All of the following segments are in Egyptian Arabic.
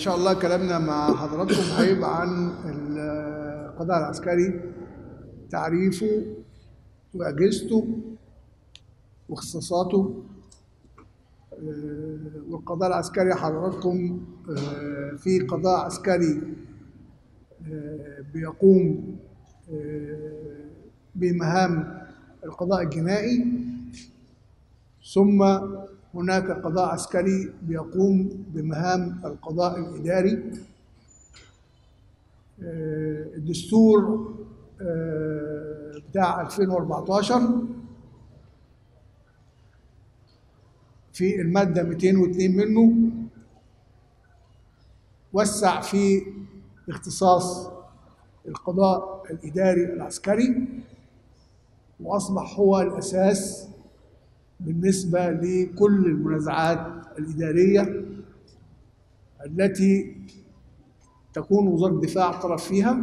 شاء الله كلامنا مع حضراتكم هيبقى عن القضاء العسكري تعريفه وأجهزته واختصاصاته آه، والقضاء العسكري حضراتكم آه، في قضاء عسكري آه، بيقوم آه، بمهام القضاء الجنائي ثم هناك قضاء عسكري بيقوم بمهام القضاء الإداري آه، الدستور آه، بتاع 2014 في المادة 202 منه وسع في اختصاص القضاء الإداري العسكري وأصبح هو الأساس بالنسبة لكل المنازعات الإدارية التي تكون وزارة الدفاع طرف فيها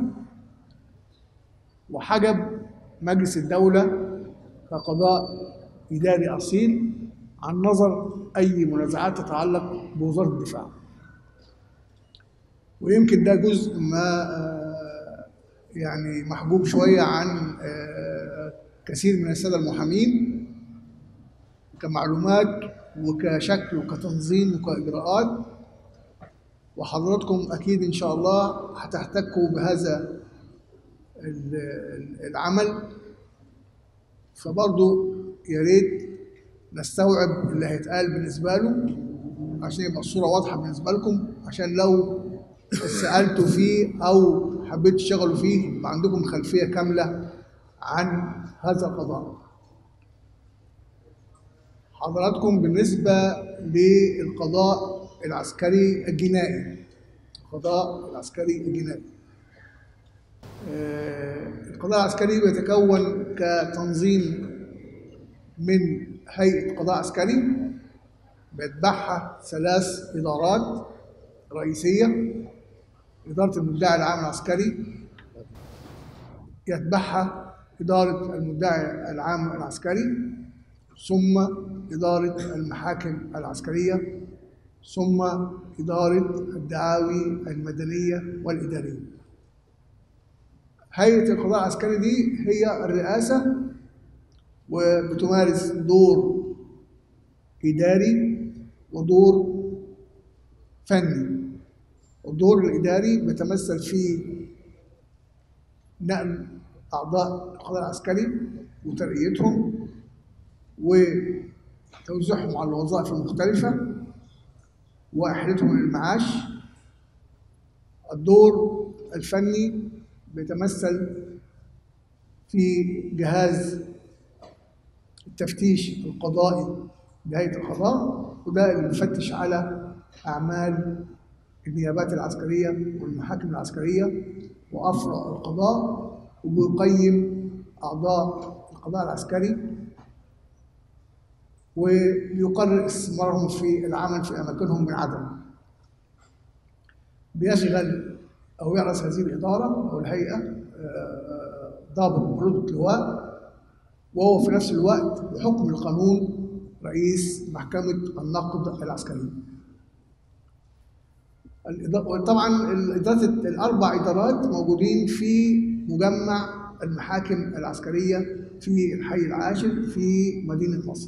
وحجب مجلس الدولة كقضاء إداري أصيل عن نظر أي منازعات تتعلق بوزارة الدفاع ويمكن ده جزء ما آه، يعني محجوب شوية عن آه، كثير من السادة المحامين كمعلومات وكشكل وكتنظيم وكإجراءات وحضراتكم أكيد إن شاء الله هتحتكوا بهذا ال- ال- العمل فبرضو يا ريت نستوعب اللي هيتقال بالنسبة له عشان يبقى الصورة واضحة بالنسبة لكم عشان لو سألتوا فيه أو حبيت تشتغلوا فيه يبقى عندكم خلفية كاملة عن هذا القضاء حضراتكم بالنسبة للقضاء العسكري الجنائي القضاء العسكري الجنائي آه، القضاء العسكري بيتكون كتنظيم من هيئة قضاء عسكري بيتبعها ثلاث إدارات رئيسية إدارة المدعي العام العسكري يتبعها إدارة المدعي العام العسكري ثم إدارة المحاكم العسكرية ثم إدارة الدعاوي المدنية والإدارية هيئة القضاء العسكري دي هي الرئاسة وبتمارس دور إداري ودور فني الدور الإداري بيتمثل في نقل أعضاء القضاء العسكري وترقيتهم وتوزيعهم على الوظائف المختلفة وإحالتهم للمعاش الدور الفني بيتمثل في جهاز التفتيش القضائي بهيئة القضاء وده اللي بيفتش على أعمال النيابات العسكرية والمحاكم العسكرية وأفرع القضاء وبيقيم أعضاء القضاء العسكري ويقرر استثمارهم في العمل في أماكنهم من عدم بيشغل أو يرأس هذه الإدارة أو الهيئة آه، ضابط برتبة لواء وهو في نفس الوقت بحكم القانون رئيس محكمة النقد العسكرية. الإدا- طبعا الإدارات الأربع إدارات موجودين في مجمع المحاكم العسكرية في الحي العاشر في مدينة مصر.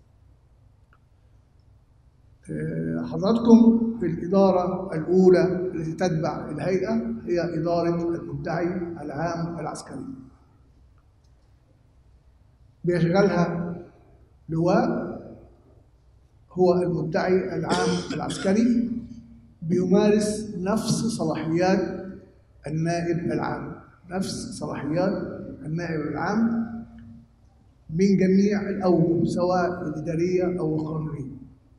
آه، حضراتكم في الإدارة الأولى التي تتبع الهيئة هي إدارة المدعي العام العسكري. بيشغلها لواء هو المدعي العام العسكري بيمارس نفس صلاحيات النائب العام نفس صلاحيات النائب العام من جميع الأوجه سواء الإدارية أو القانونية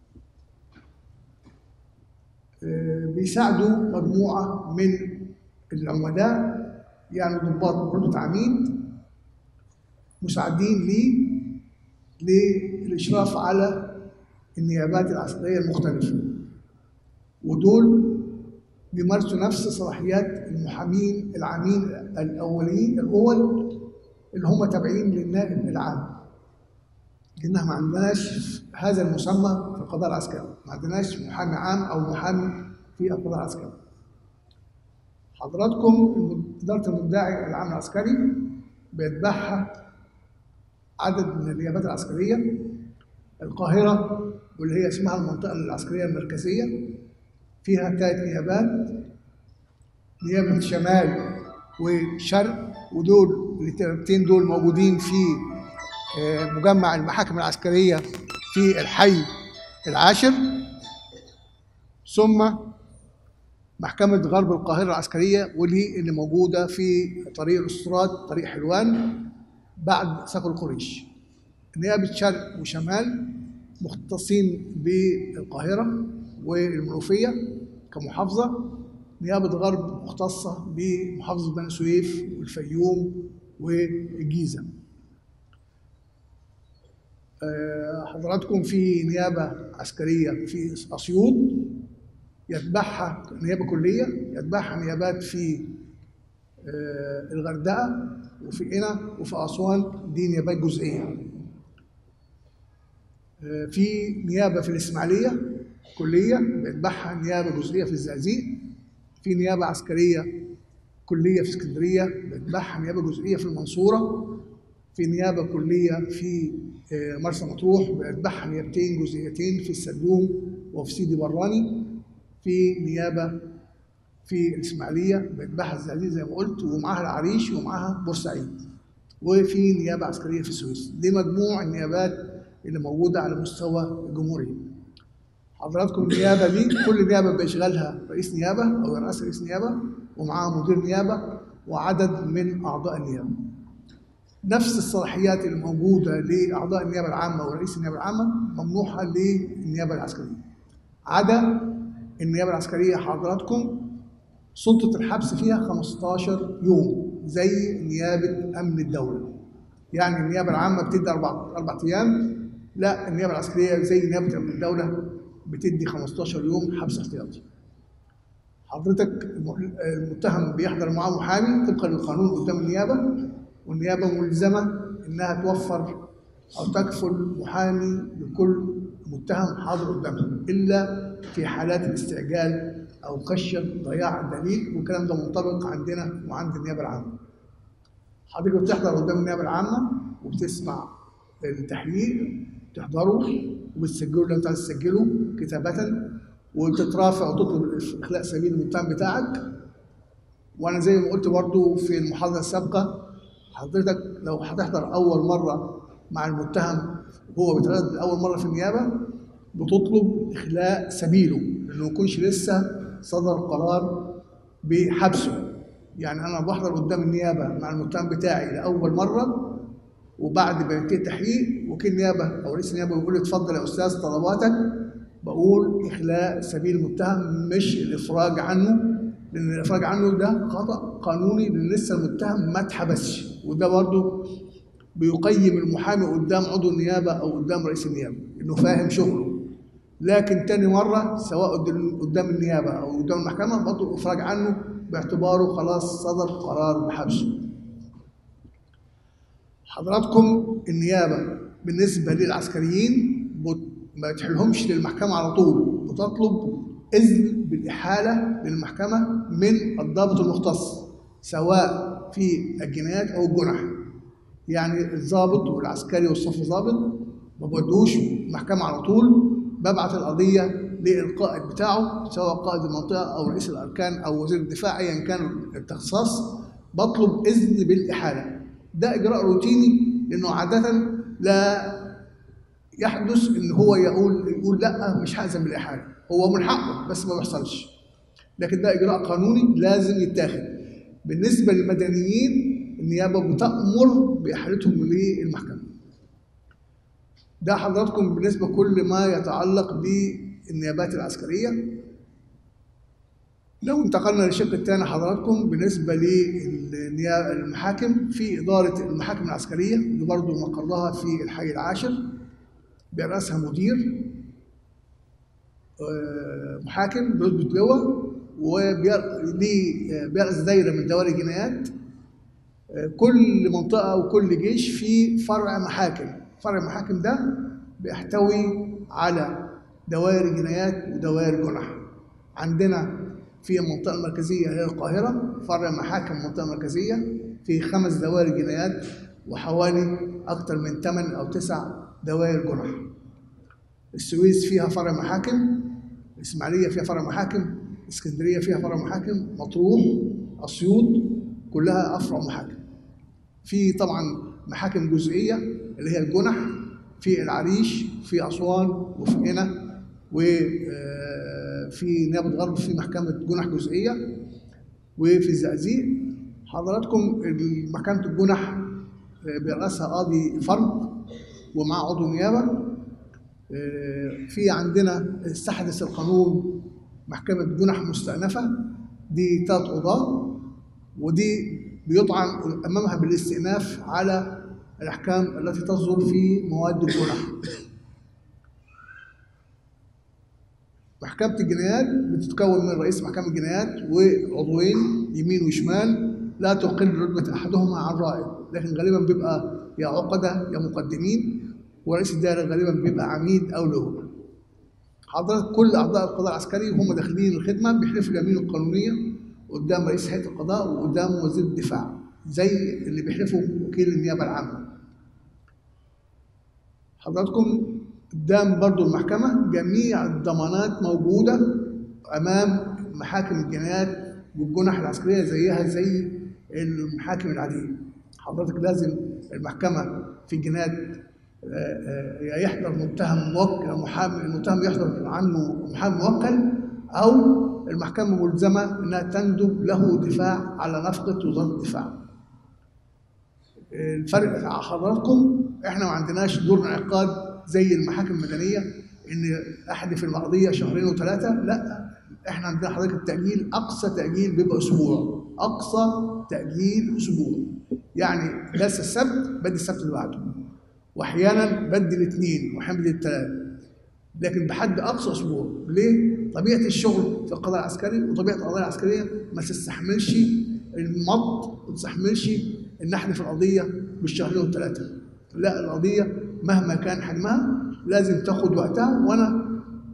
آه، بيساعدوا مجموعة من العمداء يعني ضباط برتبة عميد مساعدين ليه للإشراف على النيابات العسكرية المختلفة ودول بيمارسوا نفس صلاحيات المحامين العامين الأولين الأول اللي هم تابعين للنائب العام لأنها ما عندناش هذا المسمى في القضاء العسكري ما عندناش محامي عام أو محامي في في القضاء العسكري. حضراتكم إدارة المدعي العام العسكري بيتبعها عدد من النيابات العسكرية القاهرة واللي هي اسمها المنطقة العسكرية المركزية فيها ثلاث نيابات نيابة شمال وشرق ودول النيابتين دول موجودين في آه، مجمع المحاكم العسكرية في الحي العاشر ثم محكمة غرب القاهرة العسكرية واللي اللي موجودة في طريق الأسطورات طريق حلوان بعد ساق القريش نيابة شرق وشمال مختصين بالقاهرة والمنوفية كمحافظة نيابة غرب مختصة بمحافظة بني سويف والفيوم والجيزة آه، حضراتكم في نيابة عسكرية في أسيوط يتبعها نيابة كلية يتبعها نيابات في آه، الغردقة وفي قنا وفي أسوان دي نيابات جزئية آه، في نيابة في الإسماعيلية كلية بيتبعها نيابة جزئية في الزقازيق في نيابة عسكرية كلية في اسكندرية بيتبعها نيابة جزئية في المنصورة في نيابة كلية في آه، مرسى مطروح بيتبعها نيابتين جزئيتين في السلوم وفي سيدي براني في نيابة في الإسماعيلية بيتبعها الزقازيق زي ما قلت ومعاها العريش ومعاها بورسعيد وفي نيابة عسكرية في السويس دي مجموع النيابات اللي موجودة على مستوى الجمهورية حضراتكم النيابة دي كل نيابة بيشغلها رئيس نيابة أو رئيس رئيس نيابة ومعاه مدير نيابة وعدد من أعضاء النيابة نفس الصلاحيات الموجودة لأعضاء النيابة العامة ورئيس النيابة العامة ممنوحة للنيابة العسكرية عدا النيابة العسكرية حضراتكم سلطة الحبس فيها 15 يوم زي نيابة أمن الدولة يعني النيابة العامة بتدي أربع أربع أيام لا النيابة العسكرية زي نيابة أمن الدولة بتدي 15 يوم حبس احتياطي حضرتك الم- المتهم بيحضر معاه محامي طبقا للقانون قدام النيابة والنيابة ملزمة إنها توفر أو تكفل محامي لكل متهم حاضر قدامها إلا في حالات الاستعجال أو خشية ضياع الدليل والكلام ده منطبق عندنا وعند النيابة العامة. حضرتك بتحضر قدام النيابة العامة وبتسمع التحقيق تحضره وبتسجله اللي انت عايز تسجله كتابة وبتترافع وتطلب إخلاء سبيل المتهم بتاعك وانا زي ما قلت برضو في المحاضره السابقه حضرتك لو هتحضر اول مره مع المتهم وهو بيتردد اول مره في النيابه بتطلب اخلاء سبيله انه ما يكونش لسه صدر قرار بحبسه يعني انا بحضر قدام النيابه مع المتهم بتاعي لاول مره وبعد ما ينتهي التحقيق وكيل نيابه او رئيس النيابه بيقول لي اتفضل يا استاذ طلباتك بقول اخلاء سبيل المتهم مش الافراج عنه لان الافراج عنه ده خطا قانوني لان لسه المتهم ما اتحبسش وده برضه بيقيم المحامي قدام عضو النيابه او قدام رئيس النيابه انه فاهم شغله لكن تاني مره سواء قدام- قدام النيابه او قدام المحكمه برضه الافراج عنه باعتباره خلاص صدر قرار بحبسه حضراتكم النيابه بالنسبه للعسكريين بت- ما تحلهمش للمحكمه على طول بتطلب اذن بالاحاله للمحكمه من الضابط المختص سواء في الجنايات او الجنح يعني الضابط والعسكري والصف ضابط ما بودوش المحكمه على طول ببعت القضيه للقائد بتاعه سواء قائد المنطقه او رئيس الاركان او وزير الدفاع ايا كان الاختصاص بطلب اذن بالاحاله ده اجراء روتيني لانه عاده لا يحدث ان هو يقول يقول لا مش هأذن بالاحاله هو من حقه بس ما بيحصلش لكن ده اجراء قانوني لازم يتاخد بالنسبه للمدنيين النيابه بتامر باحالتهم للمحكمه ده حضراتكم بالنسبه كل ما يتعلق بالنيابات العسكريه لو انتقلنا للشق الثاني حضراتكم بالنسبه للمحاكم في اداره المحاكم العسكريه اللي برضه مقرها في الحي العاشر بيرأسها مدير آه، محاكم بيثبت لواء وبيرأس دايره من دوائر الجنايات آه، كل منطقه وكل جيش في فرع محاكم فرع المحاكم ده بيحتوي على دوائر جنايات ودوائر جنح عندنا في المنطقة المركزية هي القاهرة فرع محاكم المنطقة المركزية في خمس دوائر جنايات وحوالي أكثر من ثمان أو تسع دوائر جنح السويس فيها فرع محاكم الإسماعيلية فيها فرع محاكم اسكندرية فيها فرع محاكم مطروح أسيوط كلها أفرع محاكم في طبعا محاكم جزئية اللي هي الجنح في العريش في أسوان وفي قنا وفي نيابة غرب في محكمة جنح جزئية وفي الزقازيق حضراتكم محكمة الجنح بيرأسها قاضي فرد ومعاه عضو نيابة في عندنا استحدث القانون محكمة جنح مستأنفة دي ثلاث قضاة ودي بيطعن أمامها بالاستئناف على الأحكام التي تصدر في مواد الجنح محكمة الجنايات بتتكون من رئيس محكمة الجنايات وعضوين يمين وشمال لا تقل رتبة أحدهما عن رائد لكن غالبا بيبقى يا عقدة يا مقدمين ورئيس الدائرة غالبا بيبقى عميد أو له حضرتك كل أعضاء القضاء العسكري وهم داخلين الخدمة بيحلفوا اليمين القانونية قدام رئيس هيئة القضاء وقدام وزير الدفاع زي اللي بيحلفوا وكيل النيابة العامة حضراتكم قدام برضو المحكمة جميع الضمانات موجودة أمام محاكم الجنايات والجنح العسكرية زيها زي المحاكم العادية حضرتك لازم المحكمة في الجنايات يا يحضر متهم موكل محامي المتهم يحضر عنه محامي موكل او المحكمه ملزمه انها تندب له دفاع على نفقه وزاره الدفاع. الفرق مع حضراتكم احنا ما عندناش دور انعقاد زي المحاكم المدنيه ان احدث القضيه شهرين وثلاثه لا احنا عندنا حضرتك التاجيل اقصى تاجيل بيبقى اسبوع اقصى تاجيل اسبوع يعني بس السبت بدي السبت اللي بعده واحيانا بدي الاثنين واحيانا بدي الثلاث لكن بحد اقصى اسبوع ليه؟ طبيعه الشغل في القضاء العسكري وطبيعه القضايا العسكريه ما تستحملش المط ما تستحملش ان احذف القضيه بالشهرين والثلاثه لا القضيه مهما كان حجمها لازم تاخد وقتها وانا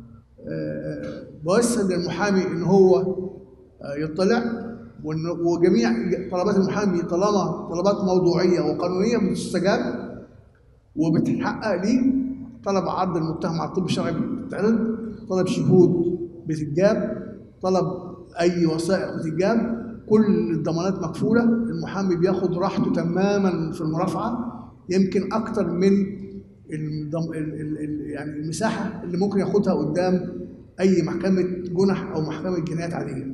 بوسل للمحامي ان هو يطلع وجميع طلبات المحامي طالما طلبات موضوعيه وقانونيه بتستجاب وبتتحقق ليه طلب عرض المتهم على الطب الشرعي بتتعرض طلب شهود بتتجاب طلب اي وثائق بتتجاب كل الضمانات مكفوله المحامي بياخد راحته تماما في المرافعه يمكن اكتر من الضم... ال... ال... ال... يعني المساحه اللي ممكن ياخدها قدام اي محكمه جنح او محكمه جنايات عاديه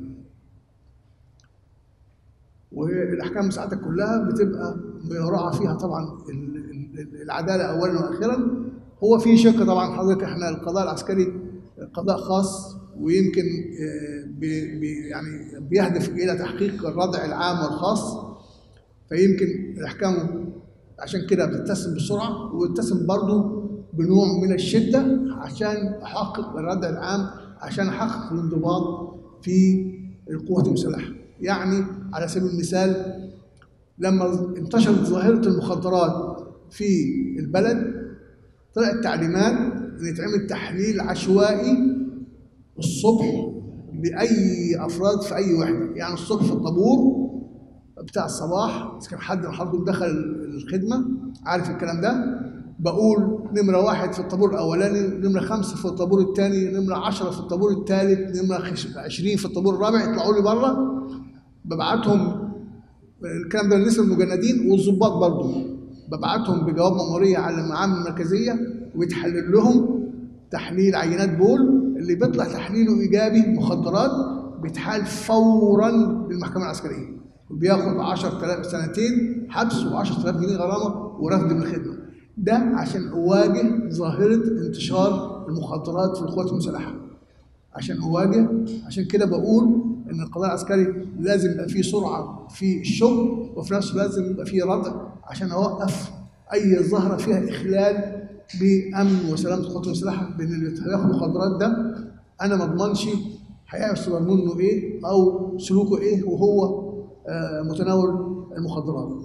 والاحكام ساعتها كلها بتبقى يراعى فيها طبعا العداله اولا واخيرا هو في شق طبعا حضرتك احنا القضاء العسكري قضاء خاص ويمكن بي بي يعني بيهدف الى تحقيق الردع العام والخاص فيمكن الاحكام عشان كده بتتسم بسرعه وبتتسم برضه بنوع من الشده عشان احقق الردع العام عشان احقق الانضباط في القوات المسلحه يعني على سبيل المثال لما انتشرت ظاهره المخدرات في البلد طلعت تعليمات ان يتعمل تحليل عشوائي الصبح لاي افراد في اي وحده يعني الصبح في الطابور بتاع الصباح اذا كان حد من حضرتك دخل الخدمه عارف الكلام ده بقول نمره واحد في الطابور الاولاني نمره خمسه في الطابور الثاني نمره عشرة في الطابور الثالث نمره عشرين في الطابور الرابع يطلعوا لي بره ببعتهم الكلام ده للناس المجندين والظباط برضه ببعتهم بجواب مأمورية على المعامل المركزية ويتحلل لهم تحليل عينات بول اللي بيطلع تحليله إيجابي مخدرات بيتحال فورا للمحكمة العسكرية وبياخد 10000 سنتين حبس و10000 جنيه غرامة ورفض من الخدمة ده عشان أواجه ظاهرة انتشار المخدرات في القوات المسلحة عشان أواجه عشان كده بقول إن القضاء العسكري لازم يبقى فيه سرعة في الشغل وفي نفس الوقت لازم يبقى فيه ردع عشان أوقف أي ظاهرة فيها إخلال بأمن وسلامة القوات المسلحة لأن اللي هياخد مخدرات ده أنا ما أضمنش هيحصل منه إيه أو سلوكه إيه وهو متناول المخدرات.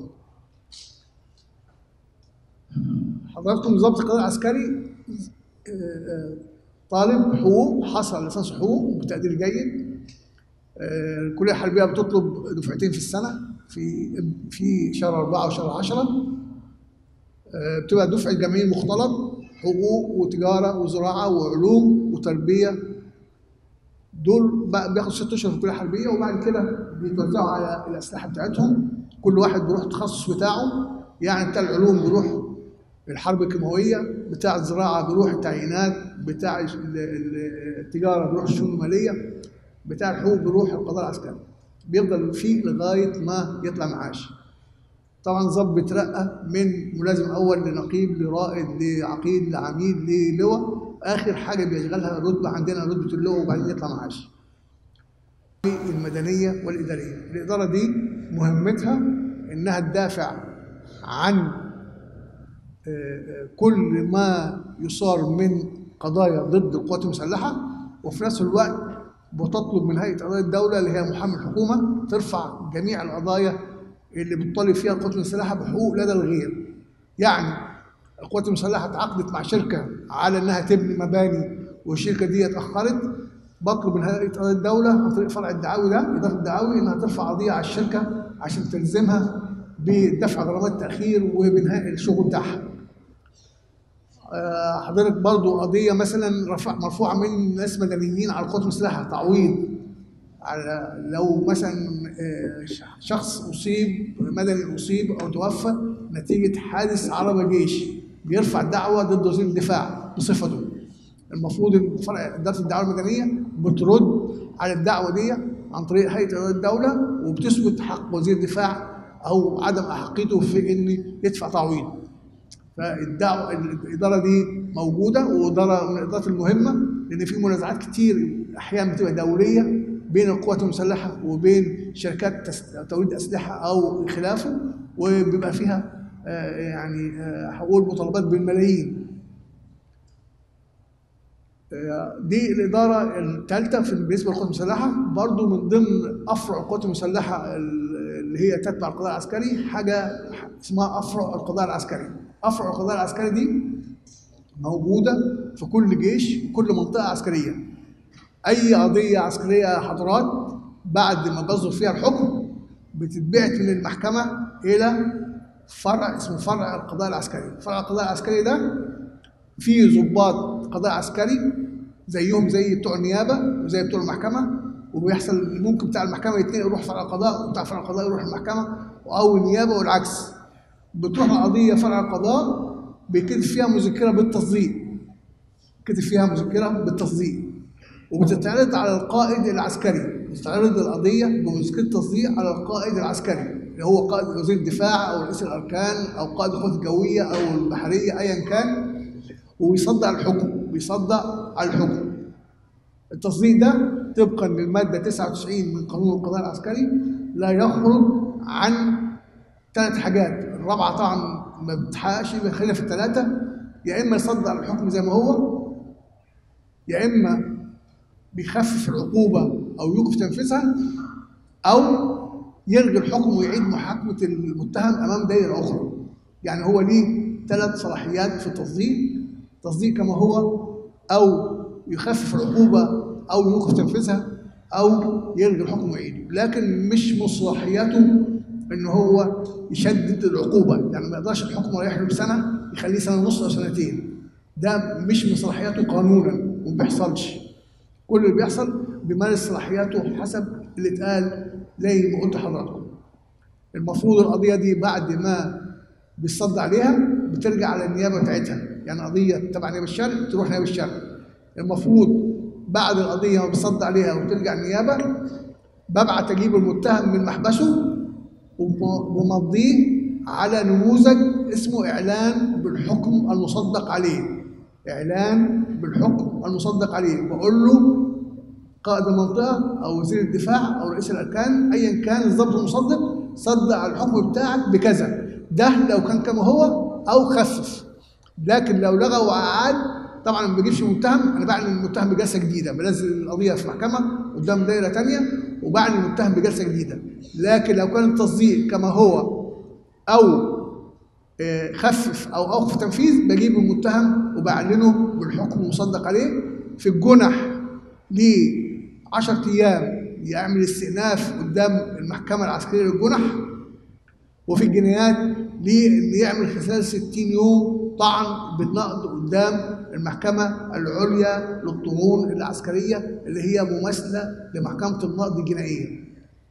حضراتكم ضبط القضاء العسكري طالب حقوق حصل على اساس حقوق بتقدير جيد آه، الكليه الحربيه بتطلب دفعتين في السنه في في شهر أربعة وشهر عشرة آه، بتبقى دفعة جمعية مختلط حقوق وتجارة وزراعة وعلوم وتربية دول بقى بياخدوا ست اشهر في الكليه الحربيه وبعد كده بيتوزعوا على الاسلحه بتاعتهم كل واحد بيروح التخصص بتاعه يعني بتاع العلوم بيروح الحرب الكيماويه بتاع الزراعه بيروح التعيينات بتاع ال- ال- التجاره بيروح الشؤون الماليه بتاع الحقوق بيروح القضاء العسكري بيفضل فيه لغايه ما يطلع معاش طبعا ضابط بيترقى من ملازم اول لنقيب لرائد لعقيد لعميد للواء اخر حاجه بيشغلها الرتبه عندنا رتبه اللواء وبعدين يطلع معاش المدنيه والاداريه الاداره دي مهمتها انها تدافع عن آه، آه، كل ما يصار من قضايا ضد القوات المسلحه وفي نفس الوقت بتطلب من هيئه قضايا الدوله اللي هي محامي الحكومه ترفع جميع القضايا اللي بتطالب فيها القوات المسلحه بحقوق لدى الغير. يعني القوات المسلحه اتعاقدت مع شركه على انها تبني مباني والشركه دي اتاخرت بطلب من هيئه قضايا الدوله عن طريق فرع الدعاوي ده اداره الدعاوي انها ترفع قضيه على الشركه عشان تلزمها بدفع غرامات التاخير وبانهاء الشغل بتاعها. آه، حضرتك برضو قضية مثلا رفع مرفوعة من ناس مدنيين على القوات المسلحة تعويض على لو مثلا آه، شخص أصيب مدني أصيب أو توفى نتيجة حادث عربة جيش بيرفع دعوة ضد وزير الدفاع بصفته المفروض إن فرع إدارة الدعوة المدنية بترد على الدعوة دي عن طريق هيئة إدارة الدولة وبتثبت حق وزير الدفاع أو عدم أحقيته في إن يدفع تعويض فالدعوه الاداره دي موجوده واداره من الادارات المهمه لان في منازعات كتير احيانا بتبقى دوليه بين القوات المسلحه وبين شركات تس- توريد اسلحه او خلافه وبيبقى فيها آه، يعني آه، حقوق المطالبات بالملايين آه، دي الاداره الثالثه في بالنسبه للقوات المسلحه برضو من ضمن افرع القوات المسلحه اللي هي تتبع القضاء العسكري حاجه اسمها افرع القضاء العسكري افرع القضاء العسكري دي موجوده في كل جيش وكل منطقه عسكريه اي قضيه عسكريه يا حضرات بعد ما بيصدر فيها الحكم بتتبعت من المحكمه الى فرع اسمه فرع القضاء العسكري فرع القضاء العسكري ده فيه ضباط قضاء عسكري زيهم زي بتوع النيابه وزي بتوع المحكمه وبيحصل ممكن بتاع المحكمه يتنقل يروح فرع القضاء وبتاع فرع القضاء يروح المحكمه او النيابه والعكس بتروح القضيه فرع القضاء بيكتب فيها مذكره بالتصديق كتب فيها مذكره بالتصديق وبتتعرض على القائد العسكري بتتعرض القضيه بمذكره تصديق على القائد العسكري اللي هو قائد وزير الدفاع او رئيس الاركان او قائد القوات الجويه او البحريه ايا كان وبيصدق الحكم بيصدق على الحكم التصديق ده طبقا للماده 99 من قانون القضاء العسكري لا يخرج عن ثلاث حاجات الرابعه طبعا ما بتحققش بخلاف في الثلاثه يا اما يصدق على الحكم زي ما هو يا اما بيخفف العقوبه او يوقف تنفيذها او يلغي الحكم ويعيد محاكمه المتهم امام دائره اخرى يعني هو ليه ثلاث صلاحيات في التصديق تصديق كما هو او يخفف العقوبه او يوقف تنفيذها او يلغي الحكم ويعيده لكن مش من صلاحياته ان هو يشدد العقوبه يعني ما يقدرش الحكم يريح له بسنه يخليه سنه ونص او سنتين ده مش من صلاحياته قانونا وما بيحصلش كل اللي بيحصل بيمارس صلاحياته حسب اللي اتقال زي ما قلت لحضراتكم المفروض القضيه دي بعد ما بيصد عليها بترجع على النيابه بتاعتها يعني قضيه تبع نيابه الشرق تروح نيابه الشرق المفروض بعد القضيه ما بيصد عليها وترجع النيابه ببعت اجيب المتهم من محبسه ومضيه على نموذج اسمه اعلان بالحكم المصدق عليه اعلان بالحكم المصدق عليه بقول له قائد المنطقه او وزير الدفاع او رئيس الاركان ايا كان الضابط المصدق صدق على الحكم بتاعك بكذا ده لو كان كما هو او خفف لكن لو لغى وعاد طبعا ما بجيبش متهم انا بعلن المتهم بجلسه جديده بنزل القضيه في محكمه قدام دايره ثانيه وبعلن المتهم بجلسه جديده لكن لو كان التصديق كما هو او خفف او اوقف تنفيذ بجيب المتهم وبعلنه بالحكم المصدق عليه في الجنح ل 10 ايام يعمل استئناف قدام المحكمه العسكريه للجنح وفي الجنايات لان يعمل خلال 60 يوم طعن بالنقد قدام المحكمه العليا للطعون العسكريه اللي هي مماثله لمحكمه النقد الجنائيه.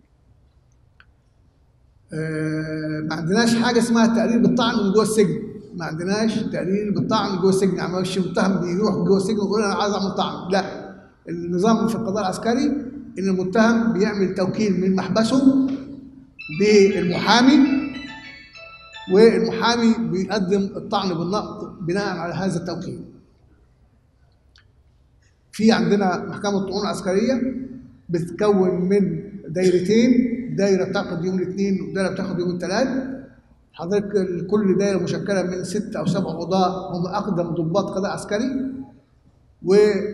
آه، ما عندناش حاجه اسمها تقرير بالطعن من جوه السجن ما عندناش تقرير بالطعن جوه السجن يعني مش متهم بيروح جوه السجن ويقول انا عايز اعمل طعن لا النظام في القضاء العسكري ان المتهم بيعمل توكيل من محبسه للمحامي والمحامي بيقدم الطعن بالنقد بناء على هذا التوكيل في عندنا محكمة الطعون العسكرية بتتكون من دايرتين دايرة بتاخد يوم الاثنين ودايرة بتاخد يوم الثلاث حضرتك كل دايرة مشكلة من ست أو سبع قضاة هم أقدم ضباط قضاء عسكري و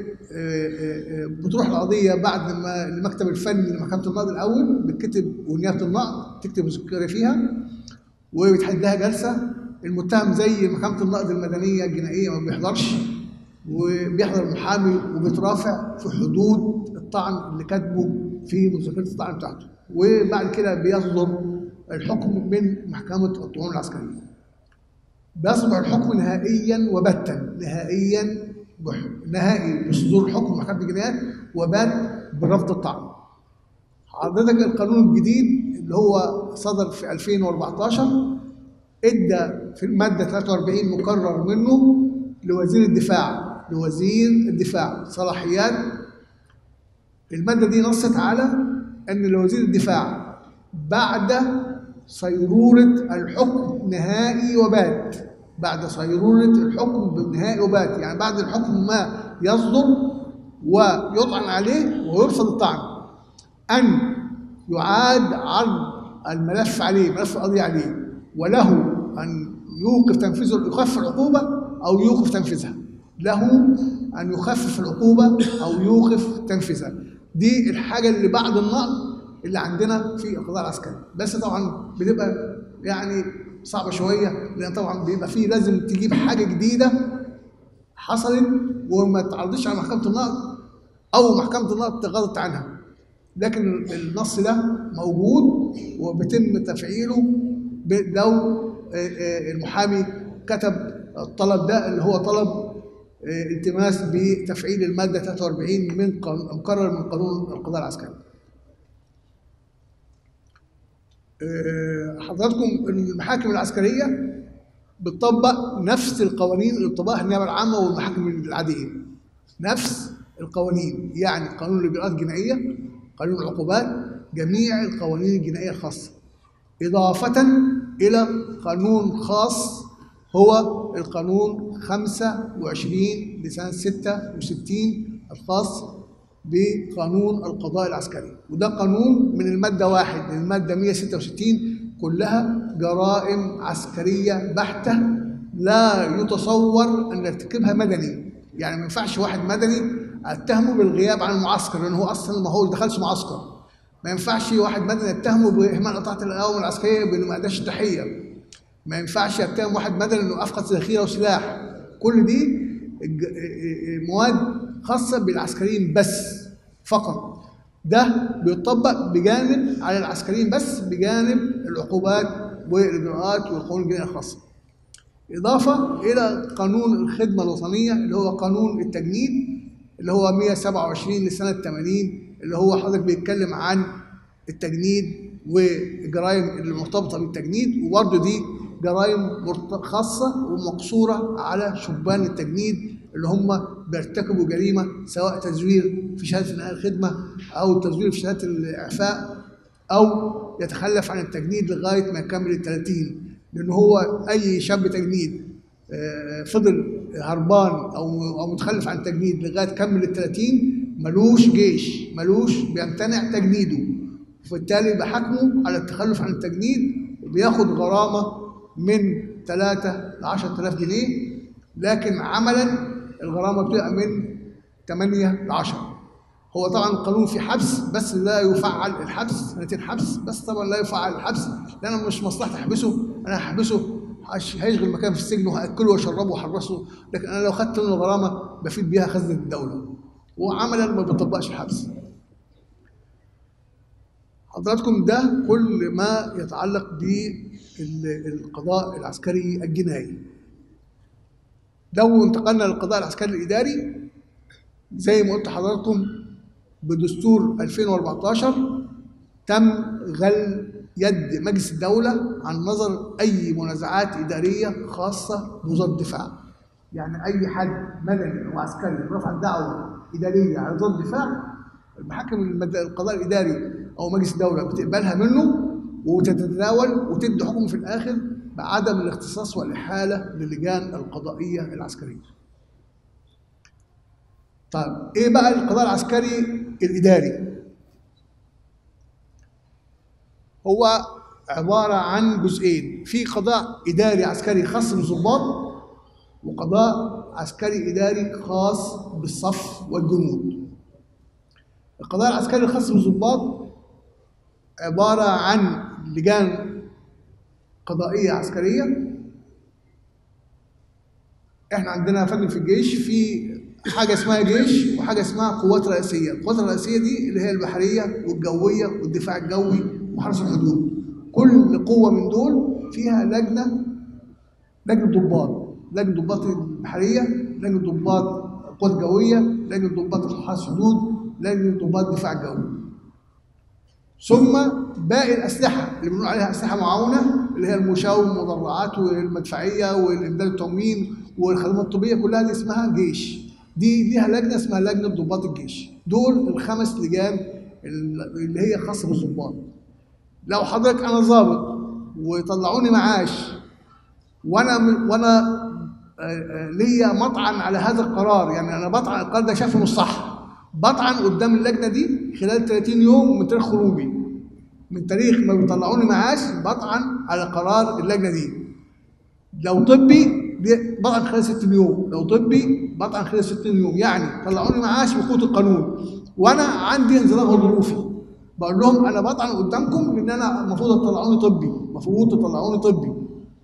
بتروح القضية بعد ما المكتب الفني لمحكمة النقد الأول بتكتب ونيابة النقد تكتب مذكرة فيها وبيتحدد لها جلسة المتهم زي محكمة النقد المدنية الجنائية ما بيحضرش وبيحضر المحامي وبيترافع في حدود الطعن اللي كاتبه في مذكرة الطعن بتاعته وبعد كده بيصدر الحكم من محكمة الطعون العسكرية بيصدر الحكم نهائيا وبتا نهائيا نهائي بصدور حكم محكمة الجنايات وبات برفض الطعن حضرتك القانون الجديد اللي هو صدر في 2014 ادى في الماده 43 مقرر منه لوزير الدفاع لوزير الدفاع صلاحيات الماده دي نصت على ان لوزير الدفاع بعد صيروره الحكم نهائي وبات بعد صيروره الحكم بنهائي وبات يعني بعد الحكم ما يصدر ويطعن عليه ويرفض الطعن ان يعاد عرض الملف عليه ملف القضية عليه وله أن يوقف تنفيذه يخفف العقوبة أو يوقف تنفيذها له أن يخفف العقوبة أو يوقف تنفيذها دي الحاجة اللي بعد النقد اللي عندنا في القضاء العسكري بس طبعا بتبقى يعني صعبة شوية لأن طبعا بيبقى فيه لازم تجيب حاجة جديدة حصلت وما تعرضش على محكمة النقد أو محكمة النقد تغاضت عنها لكن النص ده موجود وبيتم تفعيله لو المحامي كتب الطلب ده اللي هو طلب التماس بتفعيل الماده 43 من مقرر من قانون القضاء العسكري. حضراتكم المحاكم العسكريه بتطبق نفس القوانين اللي بتطبقها النيابه العامه والمحاكم العاديه. نفس القوانين يعني قانون الاجراءات الجنائيه قانون العقوبات جميع القوانين الجنائية الخاصة إضافة إلى قانون خاص هو القانون 25 لسنة 66 الخاص بقانون القضاء العسكري وده قانون من المادة واحد للمادة 166 كلها جرائم عسكرية بحتة لا يتصور أن يرتكبها مدني يعني ما ينفعش واحد مدني اتهمه بالغياب عن المعسكر لان هو اصلا ما هو دخلش معسكر ما ينفعش واحد مدني اتهمه باهمال قطاعه الاوامر العسكريه بانه ما اداش تحيه ما ينفعش اتهم واحد مدني انه افقد ذخيره وسلاح كل دي مواد خاصه بالعسكريين بس فقط ده بيطبق بجانب على العسكريين بس بجانب العقوبات والاجراءات والقانون الجنائي الخاصه اضافه الى قانون الخدمه الوطنيه اللي هو قانون التجنيد اللي هو 127 لسنة 80 اللي هو حضرتك بيتكلم عن التجنيد والجرائم المرتبطة بالتجنيد وبرضه دي جرائم خاصة ومقصورة على شبان التجنيد اللي هم بيرتكبوا جريمة سواء تزوير في شهادة نهاية الخدمة أو تزوير في شهادة الإعفاء أو يتخلف عن التجنيد لغاية ما يكمل ال 30 لأن هو أي شاب تجنيد فضل هربان او او متخلف عن التجنيد لغايه كمل ال 30 ملوش جيش ملوش بيمتنع تجنيده وبالتالي بحكمه على التخلف عن التجنيد وبياخد غرامه من 3 ل 10000 جنيه لكن عملا الغرامه بتبقى من 8 ل 10 هو طبعا القانون فيه حبس بس لا يفعل الحبس سنتين حبس بس طبعا لا يفعل الحبس لان مش مصلحتي احبسه انا هحبسه هش- هيشغل مكان في السجن وهاكله واشربه واحرسه لكن انا لو خدت منه غرامه بفيد بيها خزنه الدوله وعملا ما بيطبقش الحبس حضراتكم ده كل ما يتعلق بالقضاء العسكري الجنائي لو انتقلنا للقضاء العسكري الاداري زي ما قلت لحضراتكم بدستور 2014 تم غل يد مجلس الدولة عن نظر أي منازعات إدارية خاصة بوزارة الدفاع. يعني أي حد مدني أو عسكري رفع دعوة إدارية على وزارة الدفاع المحاكم المد- القضاء الإداري أو مجلس الدولة بتقبلها منه وتتداول وتدي حكم في الآخر بعدم الاختصاص والإحالة للجان القضائية العسكرية. طيب إيه بقى القضاء العسكري الإداري؟ هو عبارة عن جزئين في قضاء إداري عسكري خاص بالضباط وقضاء عسكري إداري خاص بالصف والجنود القضاء العسكري الخاص بالضباط عبارة عن لجان قضائية عسكرية احنا عندنا يا فندم في الجيش في حاجة اسمها جيش وحاجة اسمها قوات رئيسية، القوات الرئيسية دي اللي هي البحرية والجوية والدفاع الجوي وحرس الحدود. كل قوة من دول فيها لجنة لجنة ضباط، لجنة ضباط البحرية، لجنة ضباط القوات الجوية، لجنة ضباط حرس الحدود، لجنة ضباط الدفاع الجوي. ثم باقي الاسلحه اللي بنقول عليها اسلحه معاونه اللي هي المشاة والمدرعات والمدفعيه والامداد التموين والخدمات الطبيه كلها دي اسمها جيش دي ليها لجنه اسمها لجنه ضباط الجيش دول الخمس لجان اللي هي خاصه بالضباط لو حضرتك انا ضابط وطلعوني معاش وانا من وانا آه، آه، ليا مطعن على هذا القرار يعني انا بطعن القرار ده شايفه مش صح بطعن قدام اللجنه دي خلال 30 يوم من تاريخ خروجي من تاريخ ما بيطلعوني معاش بطعن على قرار اللجنه دي لو طبي بي- بطعن خلال 60 يوم لو طبي بطعن خلال 60 يوم يعني طلعوني معاش بقوه القانون وانا عندي انزلاق غضروفي بقول لهم انا بطعن قدامكم ان انا المفروض تطلعوني طبي المفروض تطلعوني طبي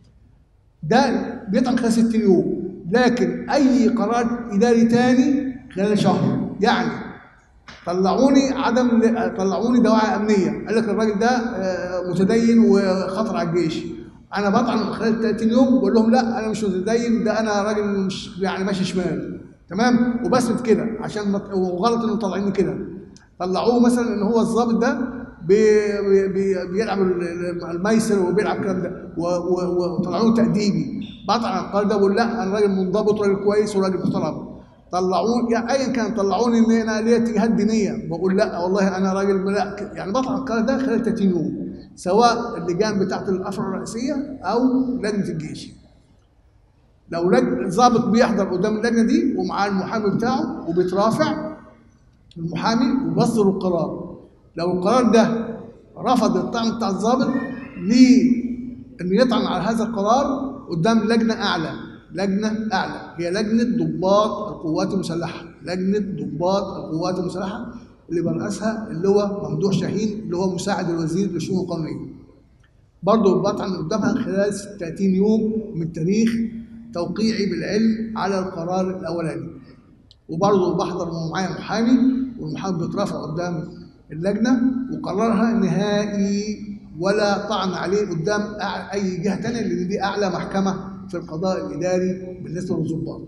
ده بيطعن خلال 60 يوم لكن اي قرار اداري تاني خلال شهر يعني طلعوني عدم طلعوني دواعي امنيه قال لك الراجل ده آه، متدين وخطر على الجيش انا بطعن خلال 30 يوم بقول لهم لا انا مش متدين ده انا راجل مش يعني ماشي شمال تمام وبثبت كده عشان ما- وغلط انهم طالعيني كده طلعوه مثلا ان هو الضابط ده بي بي بي بيلعب ال- ال- الميسر وبيلعب الكلام ده و- و- وطلعوه تأديبي بطعن القرار ده بقول لا انا راجل منضبط وراجل كويس وراجل محترم طلعوني يعني ايا كان طلعوني ان انا ليا اتجاهات دينيه بقول لا والله انا راجل لا يعني بطلع القرار ده خلال 30 يوم سواء اللجان بتاعت الافرع الرئيسيه او لجنه الجيش لو لج- الضابط بيحضر قدام اللجنه دي ومعاه المحامي بتاعه وبيترافع المحامي وبصر القرار لو القرار ده رفض الطعن بتاع الضابط ليه انه يطعن على هذا القرار قدام لجنه اعلى لجنه اعلى هي لجنه ضباط القوات المسلحه لجنه ضباط القوات المسلحه اللي برأسها اللي هو ممدوح شاهين اللي هو مساعد الوزير للشؤون القانونيه برضه بطعن قدامها خلال 30 يوم من تاريخ توقيعي بالعلم على القرار الاولاني وبرضه بحضر معايا محامي والمحامي بيترافع قدام اللجنه وقرارها نهائي ولا طعن عليه قدام أع- اي جهه ثانيه لان دي اعلى محكمه في القضاء الاداري بالنسبه للضباط.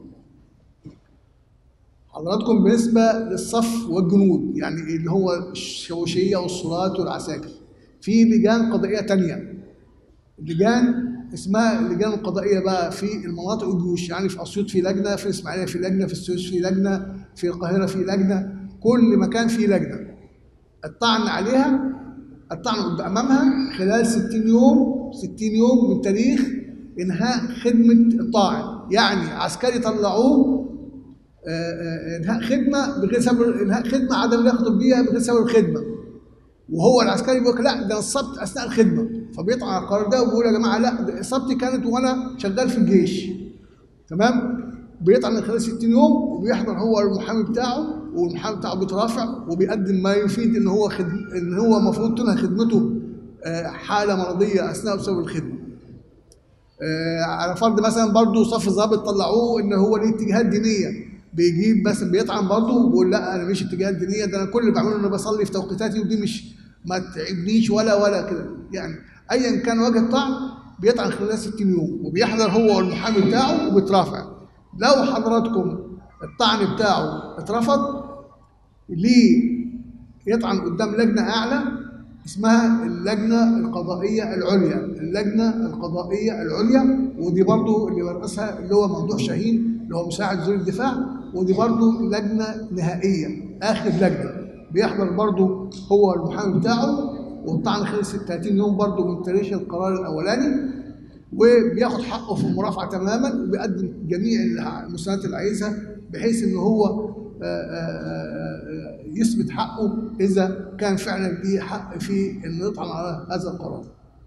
حضراتكم بالنسبه للصف والجنود يعني اللي هو الشوشيه والصلات والعساكر في لجان قضائيه ثانيه لجان اسمها اللجان القضائيه بقى في المناطق الجيوش يعني في اسيوط في لجنه في الاسماعيليه في لجنه في السويس في لجنه في القاهره في لجنه كل مكان فيه لجنه الطعن عليها الطعن قد امامها خلال 60 يوم 60 يوم من تاريخ انهاء خدمه الطاعن يعني عسكري طلعوه آه، آه، انهاء خدمه بغير سبب انهاء خدمه عدم لياقه طبيه بغير سبب الخدمه وهو العسكري بيقول لك لا ده أنا اتصبت اثناء الخدمه فبيطعن على القرار ده وبيقول يا جماعه لا ده اصابتي كانت وانا شغال في الجيش تمام بيطعن من خلال 60 يوم وبيحضر هو المحامي بتاعه والمحامي بتاعه بيترافع وبيقدم ما يفيد ان هو خد... ان هو المفروض تنهي خدمته آه، حاله مرضيه اثناء بسبب الخدمه آه، على فرض مثلا برضه صف ضابط طلعوه ان هو ليه اتجاهات دينيه بيجيب بس بيطعن برضه وبيقول لا انا مش اتجاهات دينيه ده انا كل اللي بعمله ان انا بصلي في توقيتاتي ودي مش ما تعبنيش ولا ولا كده يعني ايا كان وجه الطعن بيطعن خلال 60 يوم وبيحضر هو والمحامي بتاعه وبيترافع لو حضراتكم الطعن بتاعه اترفض ليه يطعن قدام لجنه اعلى اسمها اللجنه القضائيه العليا اللجنه القضائيه العليا ودي برضو اللي برأسها اللي هو ممدوح شاهين اللي هو مساعد وزير الدفاع ودي برضو لجنه نهائيه اخر لجنه بيحضر برضو هو المحامي بتاعه والطعن خلال 30 يوم برضو من تاريخ القرار الاولاني وبياخد حقه في المرافعه تماما وبيقدم جميع المستندات اللي عايزها بحيث ان هو آه، آه، آه، يثبت حقه اذا كان فعلا ليه حق في انه يطعن على هذا القرار.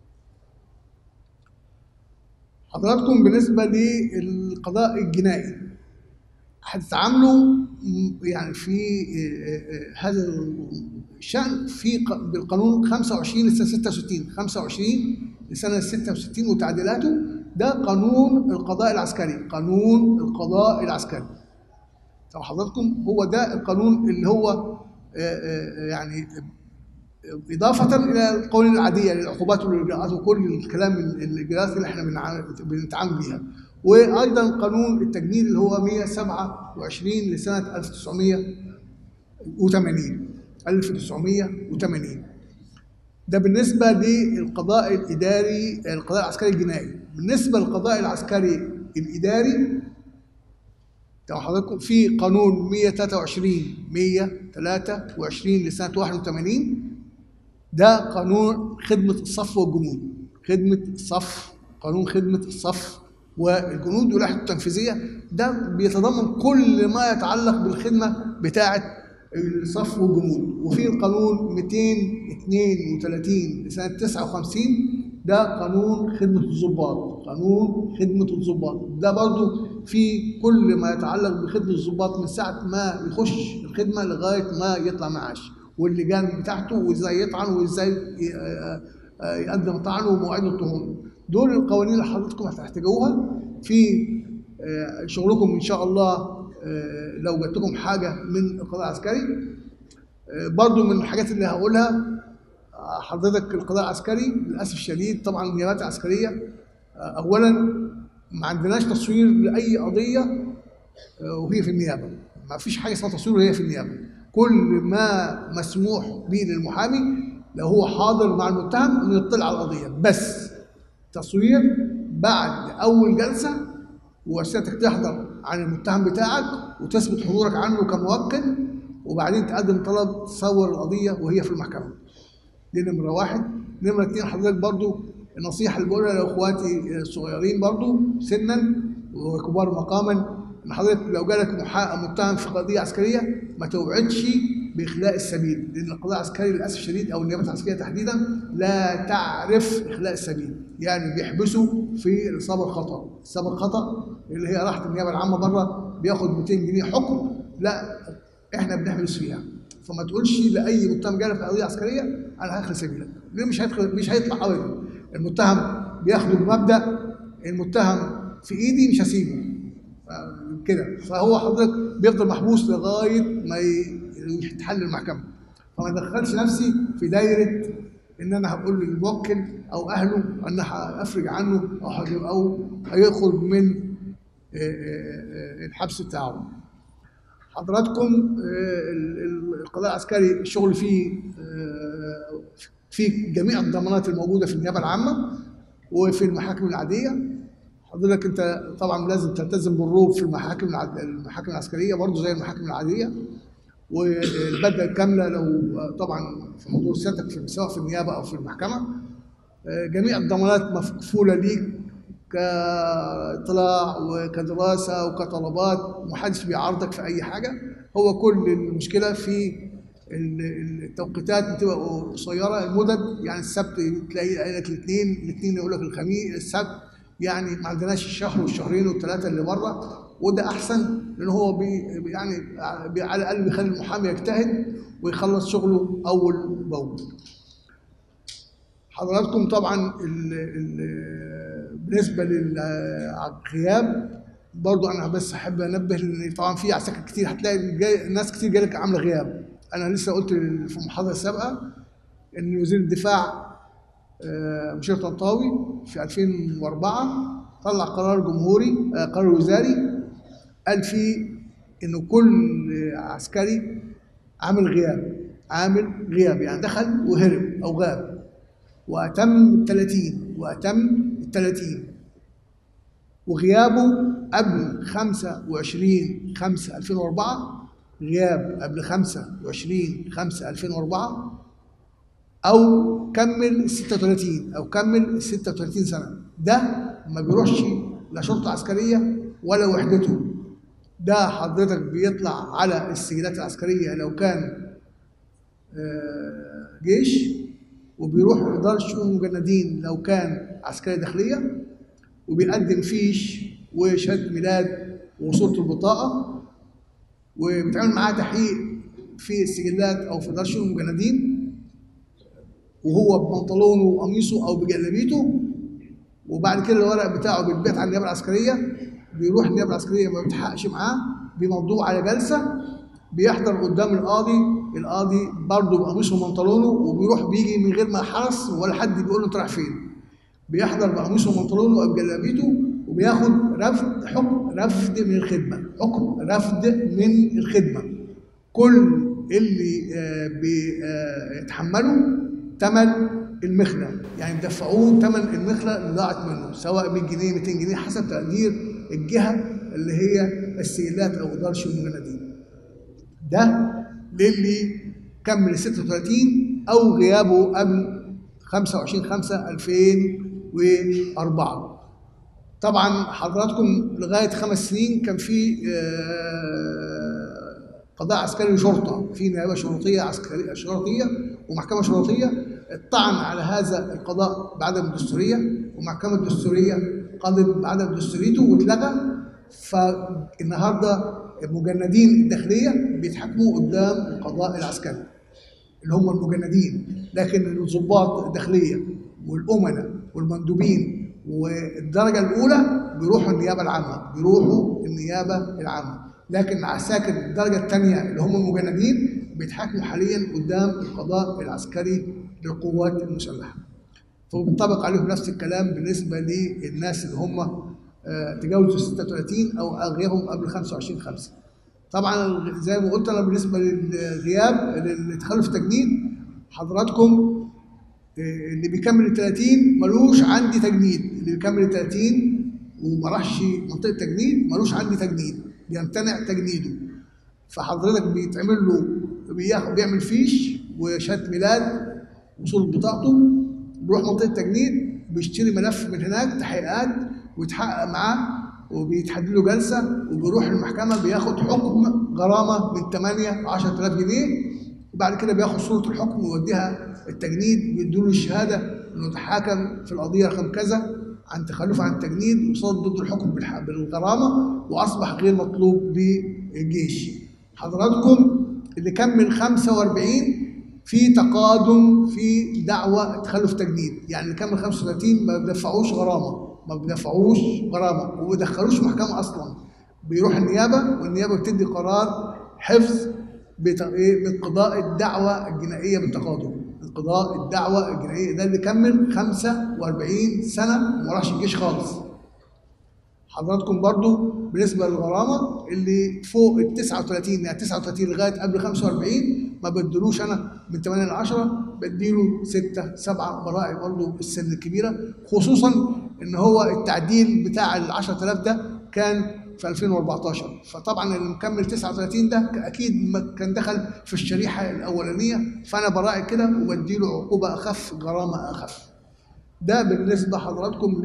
حضراتكم بالنسبه للقضاء الجنائي هتتعاملوا م- يعني في آه، آه، هذا الشأن في ق- بالقانون 25 لسنة 66 25 لسنة 66 وتعديلاته ده قانون القضاء العسكري قانون القضاء العسكري طب حضراتكم هو ده القانون اللي هو آه، آه، يعني إضافة إلى القوانين العادية للعقوبات والإجراءات وكل الكلام الإجراءات اللي إحنا بنع- بنتعامل بيها وأيضا قانون التجنيد اللي هو 127 لسنة 1980 1980 ده بالنسبة للقضاء الإداري القضاء العسكري الجنائي بالنسبة للقضاء العسكري الإداري طب حضراتكم في قانون 123 123 لسنة 81 ده قانون خدمة الصف والجنود خدمة الصف قانون خدمة الصف والجنود ولائحته التنفيذية ده بيتضمن كل ما يتعلق بالخدمة بتاعة الصف والجنود وفي القانون 232 لسنة 59 ده قانون خدمة الضباط قانون خدمة الضباط ده برضو في كل ما يتعلق بخدمة الضباط من ساعة ما يخش الخدمة لغاية ما يطلع معاش واللجان بتاعته وازاي يطعن وازاي ي- آه، آه، يقدم طعنه ومواعيد الطعون دول القوانين اللي حضرتكم هتحتاجوها في آه، شغلكم ان شاء الله آه، لو جات لكم حاجه من القضاء العسكري آه، برضو من الحاجات اللي هقولها آه، حضرتك القضاء العسكري للاسف الشديد طبعا النيابات العسكريه آه، اولا ما عندناش تصوير لاي قضيه آه، وهي في النيابه ما فيش حاجه اسمها تصوير وهي في النيابه كل ما مسموح به للمحامي لو هو حاضر مع المتهم انه يطلع على القضيه بس تصوير بعد اول جلسه وسيادتك تحضر عن المتهم بتاعك وتثبت حضورك عنه كموكل وبعدين تقدم طلب تصور القضيه وهي في المحكمه دي نمره واحد نمره اتنين حضرتك برضو النصيحه اللي بقولها لاخواتي الصغيرين برضو سنا وكبار مقاما ان حضرتك لو جالك محا- متهم في قضيه عسكريه ما توعدش باخلاء السبيل لان القضاء العسكري للاسف الشديد او النيابه العسكريه تحديدا لا تعرف اخلاء السبيل يعني بيحبسوا في الاصابه الخطا الاصابه الخطا اللي هي راحت النيابه العامه بره بياخد 200 جنيه حكم لا احنا بنحبس فيها فما تقولش لاي متهم جالك في قضيه عسكريه انا هخلي سبيلك ليه مش هيدخل مش هيطلع ابدا المتهم بياخده بمبدا المتهم في ايدي مش هسيبه كده فهو حضرتك بيفضل محبوس لغايه ما ي- يتحل المحكمه فما ادخلش نفسي في دايره ان انا هقول للموكل او اهله ان أنا هافرج عنه او هجيب- او هيخرج من آه، آه، آه، الحبس بتاعه. حضراتكم آه، ال- ال- القضاء العسكري الشغل فيه آه، في جميع الضمانات الموجوده في النيابه العامه وفي المحاكم العاديه حضرتك انت طبعا لازم تلتزم بالروب في المحاكم العد... المحاكم العسكريه برضه زي المحاكم العاديه والبدله الكامله لو طبعا في حضور سيادتك في سواء في النيابه او في المحكمه آه، جميع الضمانات مكفوله ليك كاطلاع وكدراسه وكطلبات محدش بيعارضك في اي حاجه هو كل المشكله في ال- التوقيتات بتبقى قصيره المدد يعني السبت تلاقي قايل لك الاثنين الاثنين يقول لك الخميس السبت يعني ما عندناش الشهر والشهرين والثلاثه اللي بره وده احسن لان هو بي يعني بي على الاقل بيخلي المحامي يجتهد ويخلص شغله اول باول. حضراتكم طبعا ال ال بالنسبه للغياب برضو انا بس احب انبه لان طبعا في عساكر كتير هتلاقي جاي ناس كتير جالك عامله غياب انا لسه قلت في المحاضره السابقه ان وزير الدفاع آه، مشير طنطاوي في 2004 طلع قرار جمهوري آه، قرار وزاري قال فيه انه كل عسكري عامل غياب عامل غياب يعني دخل وهرب او غاب واتم ال 30 واتم ال 30 وغيابه قبل 25 5 2004 غياب قبل 25 5 2004 او كمل ال 36 او كمل ال 36 سنه ده ما بيروحش لا شرطه عسكريه ولا وحدته ده حضرتك بيطلع على السجلات العسكريه لو كان آه، جيش وبيروح إدارة شؤون المجندين لو كان عسكرية داخلية وبيقدم فيش وشهادة ميلاد وصورة البطاقة وبيتعمل معاه تحقيق في السجلات أو في إدارة شؤون المجندين وهو ببنطلونه وقميصه أو بجلابيته وبعد كده الورق بتاعه بيتبعت على النيابة العسكرية بيروح النيابة العسكرية ما بيتحققش معاه بيمضوه على جلسة بيحضر قدام القاضي القاضي برضه بقميصه وبنطلونه وبيروح بيجي من غير ما حرس ولا حد بيقول له انت رايح فين بيحضر بقميصه وبنطلونه او بجلابيته وبياخد رفض حكم رفض من الخدمه حكم رفض من الخدمه كل اللي آه، بيتحملوا ثمن المخلة يعني بيدفعوه ثمن المخلة اللي ضاعت منه سواء 100 جنيه 200 جنيه حسب تقدير الجهة اللي هي السيلات أو إدارة شؤون المناديب ده للي كمل 36 او غيابه قبل 25 5 2004 طبعا حضراتكم لغايه خمس سنين كان في آه، قضاء عسكري شرطه في نيابه شرطيه عسكريه شرطيه ومحكمه شرطيه الطعن على هذا القضاء بعدم الدستوريه ومحكمه الدستوريه قضت بعدم دستوريته واتلغى فالنهارده المجندين الداخليه بيتحكموا قدام القضاء العسكري اللي هم المجندين لكن الضباط الداخليه والامناء والمندوبين والدرجه الاولى بيروحوا النيابه العامه بيروحوا النيابه العامه لكن عساكر الدرجه الثانيه اللي هم المجندين بيتحاكموا حاليا قدام القضاء العسكري للقوات المسلحه فبينطبق عليهم نفس الكلام بالنسبه للناس اللي هم آه، تجاوزوا 36 او اغيرهم قبل 25 5 طبعا زي ما قلت انا بالنسبه للغياب للتخلف تجنيد حضراتكم آه، اللي بيكمل ال 30 ملوش عندي تجنيد اللي بيكمل ال 30 وما راحش منطقه تجنيد ملوش عندي تجنيد بيمتنع تجنيده فحضرتك بيتعمل له بياخد بيعمل فيش وشهاده ميلاد وصول بطاقته بيروح منطقه تجنيد بيشتري ملف من هناك تحقيقات ويتحقق معاه وبيتحدد له جلسه وبيروح المحكمه بياخد حكم غرامه من 8 ل 10000 جنيه وبعد كده بياخد صوره الحكم ويوديها التجنيد بيدوا له الشهاده انه تحاكم في القضيه رقم كذا عن تخلف عن التجنيد وصاد ضد الحكم بالح- بالغرامه واصبح غير مطلوب للجيش. حضراتكم اللي كمل 45 في تقادم في دعوى تخلف تجنيد يعني اللي كمل 35 ما بيدفعوش غرامه ما بيدفعوش غرامه وما بيدخلوش محكمه اصلا بيروح النيابه والنيابه بتدي قرار حفظ بت- إيه؟ من قضاء الدعوه الجنائيه بالتقادم قضاء الدعوه الجنائيه ده اللي كمل 45 سنه وما راحش الجيش خالص حضراتكم برضو بالنسبه للغرامه اللي فوق ال 39 يعني 39 لغايه قبل 45 ما بدلوش انا من 8 ل 10 بديله 6 7 براعي برضو السن الكبيره خصوصا ان هو التعديل بتاع ال 10000 ده كان في 2014 فطبعا اللي مكمل 39 ده اكيد ما كان دخل في الشريحه الاولانيه فانا براعي كده وبديله عقوبه اخف غرامه اخف ده بالنسبه حضراتكم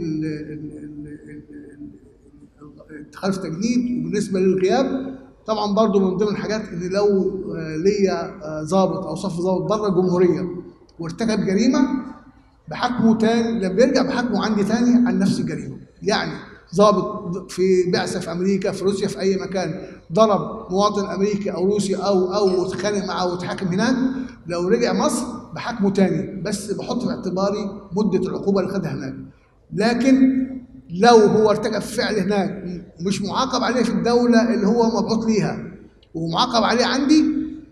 للتخلف تجنيد وبالنسبه للغياب طبعا برضو من ضمن الحاجات ان لو آه، ليا آه، ضابط او صف ضابط بره الجمهوريه وارتكب جريمه بحكمه تاني لما بيرجع بحكمه عندي تاني عن نفس الجريمه يعني ضابط في بعثه في امريكا في روسيا في اي مكان ضرب مواطن امريكي او روسي او او اتخانق معاه واتحاكم هناك لو رجع مصر بحكمه تاني بس بحط في اعتباري مده العقوبه اللي خدها هناك لكن لو هو ارتكب فعل هناك مش معاقب عليه في الدوله اللي هو مبعوث ليها ومعاقب عليه عندي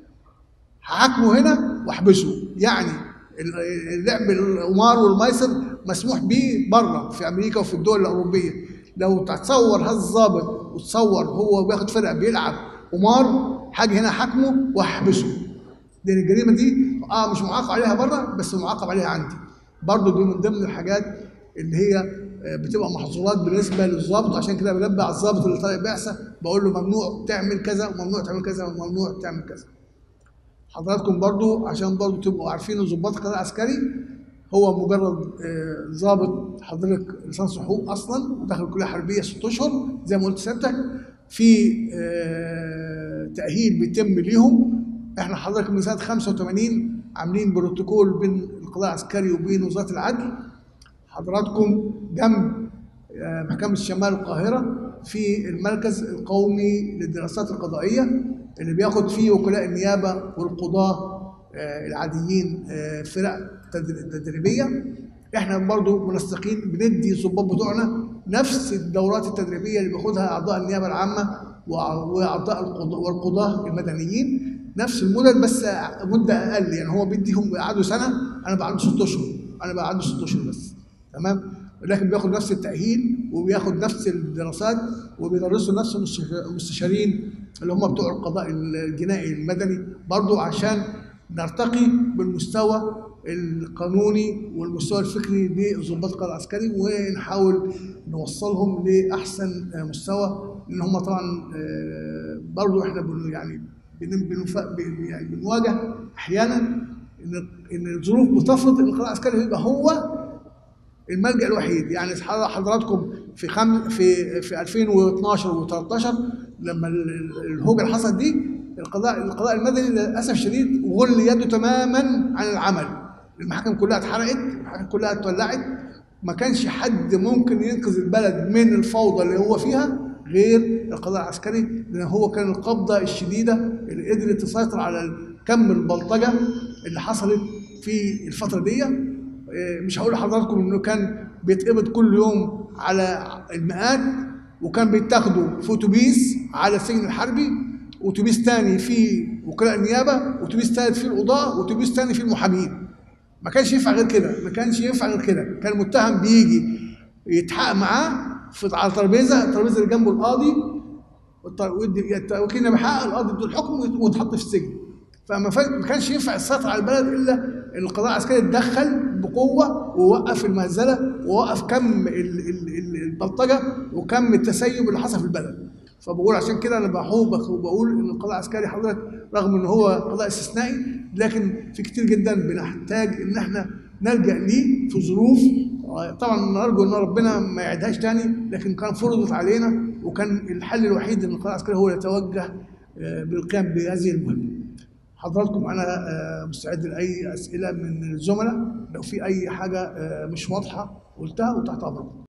هحاكمه هنا واحبسه يعني اللعب القمار والميسر مسموح به بره في امريكا وفي الدول الاوروبيه لو تتصور هذا الضابط وتصور هو بياخد فرقه بيلعب قمار حاجه هنا حاكمه واحبسه لان الجريمه دي اه مش معاقب عليها بره بس معاقب عليها عندي برضه دي من ضمن الحاجات اللي هي بتبقى محظورات بالنسبه للظابط عشان كده بنبه على الظابط اللي طالع بعثه بقول له ممنوع تعمل كذا وممنوع تعمل كذا وممنوع تعمل كذا حضراتكم برضو عشان برضو تبقوا عارفين ان ضباط القضاء العسكري هو مجرد ضابط حضرتك لسانس حقوق اصلا وداخل الكليه الحربيه ست اشهر زي ما قلت سيادتك في تاهيل بيتم ليهم احنا حضرتك من سنه 85 عاملين بروتوكول بين القضاء العسكري وبين وزاره العدل حضراتكم جنب محكمه شمال القاهره في المركز القومي للدراسات القضائيه اللي بياخد فيه وكلاء النيابه والقضاه العاديين فرق تدريبيه احنا برضو منسقين بندي الضباط بتوعنا نفس الدورات التدريبيه اللي بياخدها اعضاء النيابه العامه واعضاء والقضاه المدنيين نفس المدد بس مده اقل يعني هو بيديهم قعدوا سنه انا بقعد ست اشهر انا بقعد ست اشهر بس تمام لكن بياخد نفس التاهيل وبياخد نفس الدراسات وبيدرسوا نفس المستشارين اللي هم بتوع القضاء الجنائي المدني برضو عشان نرتقي بالمستوى القانوني والمستوى الفكري لضباط القضاء العسكري ونحاول نوصلهم لاحسن مستوى لان هم طبعا برضو احنا بن يعني يعني بنواجه احيانا ان ان الظروف بتفرض ان القضاء العسكري يبقى هو الملجا الوحيد يعني حضراتكم في خم في في 2012 و13 لما الهوجه اللي حصلت دي القضاء القضاء المدني للاسف الشديد غل يده تماما عن العمل المحاكم كلها اتحرقت المحاكم كلها اتولعت ما كانش حد ممكن ينقذ البلد من الفوضى اللي هو فيها غير القضاء العسكري لان هو كان القبضه الشديده اللي قدرت تسيطر على كم البلطجه اللي حصلت في الفتره دي مش هقول لحضراتكم انه كان بيتقبض كل يوم على المئات وكان بيتاخدوا في اتوبيس على السجن الحربي اتوبيس تاني في وكلاء النيابه اتوبيس ثالث في القضاه واتوبيس تاني في المحامين ما كانش ينفع غير كده ما كانش ينفع غير كده كان المتهم بيجي يتحقق معاه في على الترابيزه الترابيزه اللي جنبه القاضي وكنا بيحقق القاضي بدون حكم ويتحط في السجن فما ما كانش ينفع السيطره على البلد الا القضاء العسكري اتدخل بقوه ووقف المهزله ووقف كم البلطجه وكم التسيب اللي حصل في البلد فبقول عشان كده انا بحوبك وبقول ان القضاء العسكري حضرتك رغم ان هو قضاء استثنائي لكن في كتير جدا بنحتاج ان احنا نلجا ليه في ظروف طبعا نرجو ان ربنا ما يعيدهاش تاني لكن كان فرضت علينا وكان الحل الوحيد ان القضاء العسكري هو يتوجه بالقيام بهذه المهمه. حضراتكم انا مستعد لاي اسئله من الزملاء لو في اي حاجه مش واضحه قلتها وتحت امركم